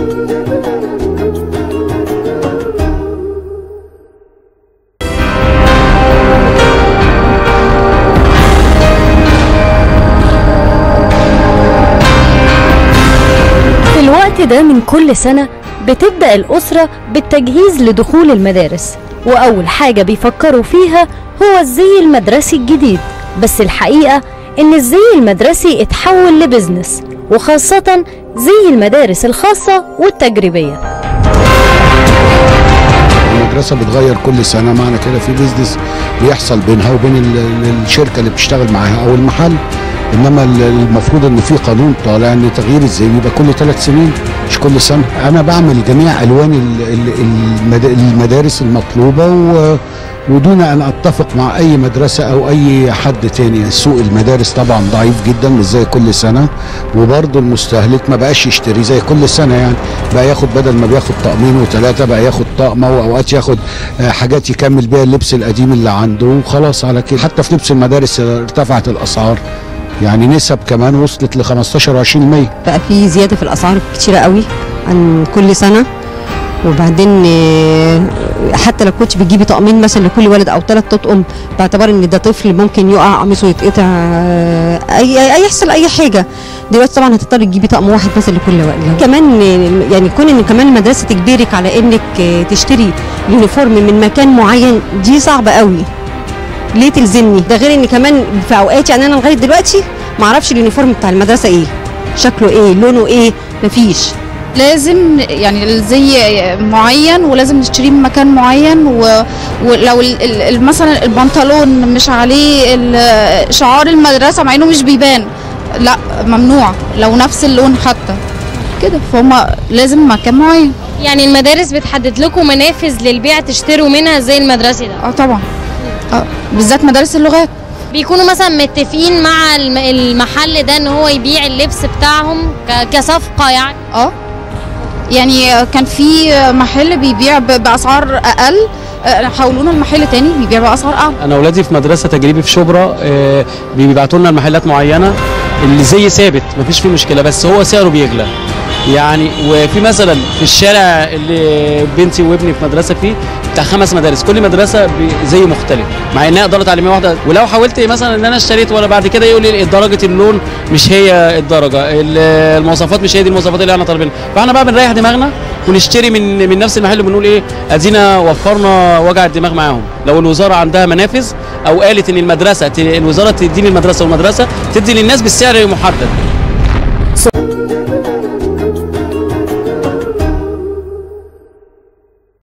في الوقت ده من كل سنة بتبدأ الأسرة بالتجهيز لدخول المدارس وأول حاجة بيفكروا فيها هو الزي المدرسي الجديد بس الحقيقة إن الزي المدرسي اتحول لبزنس وخاصة زي المدارس الخاصة والتجريبية المدرسة بتغير كل سنة معنى كده في بيزنس بيحصل بينها وبين ال- ال- الشركة اللي بتشتغل معاها أو المحل إنما ال- المفروض إن في قانون طالع إن تغيير الزي يبقى كل ثلاث سنين مش كل سنة أنا بعمل جميع ألوان ال- ال- المد- المدارس المطلوبة و ودون ان اتفق مع اي مدرسه او اي حد تاني سوق المدارس طبعا ضعيف جدا مش زي كل سنه وبرضه المستهلك ما بقاش يشتري زي كل سنه يعني بقى ياخد بدل ما بياخد طقمين وثلاثه بقى ياخد طقمه واوقات ياخد آه، حاجات يكمل بيها اللبس القديم اللي عنده وخلاص على كده حتى في لبس المدارس ارتفعت الاسعار يعني نسب كمان وصلت ل 15 و20% بقى في زياده في الاسعار كتيره قوي عن كل سنه وبعدين آه، حتى لو كنت بتجيبي طقمين مثلا لكل ولد او ثلاث تطقم باعتبار ان ده طفل ممكن يقع قميصه يتقطع آه، اي اي يحصل اي حاجه دلوقتي طبعا هتضطري تجيبي طقم واحد مثلا لكل ولد كمان آه، يعني كون ان كمان المدرسه تجبرك على انك آه، تشتري يونيفورم من مكان معين دي صعبه قوي ليه تلزمني ده غير ان كمان في اوقات يعني انا لغايه دلوقتي ما اعرفش اليونيفورم بتاع المدرسه ايه شكله ايه لونه ايه مفيش لازم يعني الزي معين ولازم نشتريه من مكان معين و- ولو ال- ال- ال- مثلا البنطلون مش عليه ال- شعار المدرسة مع انه مش بيبان لا ممنوع لو نفس اللون حتى كده فهم لازم مكان معين يعني المدارس بتحدد لكم منافذ للبيع تشتروا منها زي المدرسي ده اه طبعا اه بالذات مدارس اللغات بيكونوا مثلا متفقين مع الم- المحل ده ان هو يبيع اللبس بتاعهم ك- كصفقة يعني اه يعني كان في محل بيبيع ب- باسعار اقل آه، حولونا المحل تاني بيبيع باسعار اعلى انا اولادي في مدرسه تجريبي في شبرا آه، بيبعتوا لنا المحلات معينه اللي زي ثابت مفيش فيه مشكله بس هو سعره بيغلى يعني وفي مثلا في الشارع اللي بنتي وابني في مدرسه فيه بتاع خمس مدارس كل مدرسه ب- زي مختلف مع انها اداره تعليميه واحده ولو حاولت مثلا ان انا اشتريت وانا بعد كده يقول لي درجه اللون مش هي الدرجه ال- المواصفات مش هي دي المواصفات اللي احنا طالبينها فاحنا بقى بنريح دماغنا ونشتري من من نفس المحل وبنقول ايه ادينا وفرنا وجع الدماغ معاهم لو الوزاره عندها منافذ او قالت ان المدرسه ت- الوزاره تديني المدرسه والمدرسه تدي للناس بالسعر محدد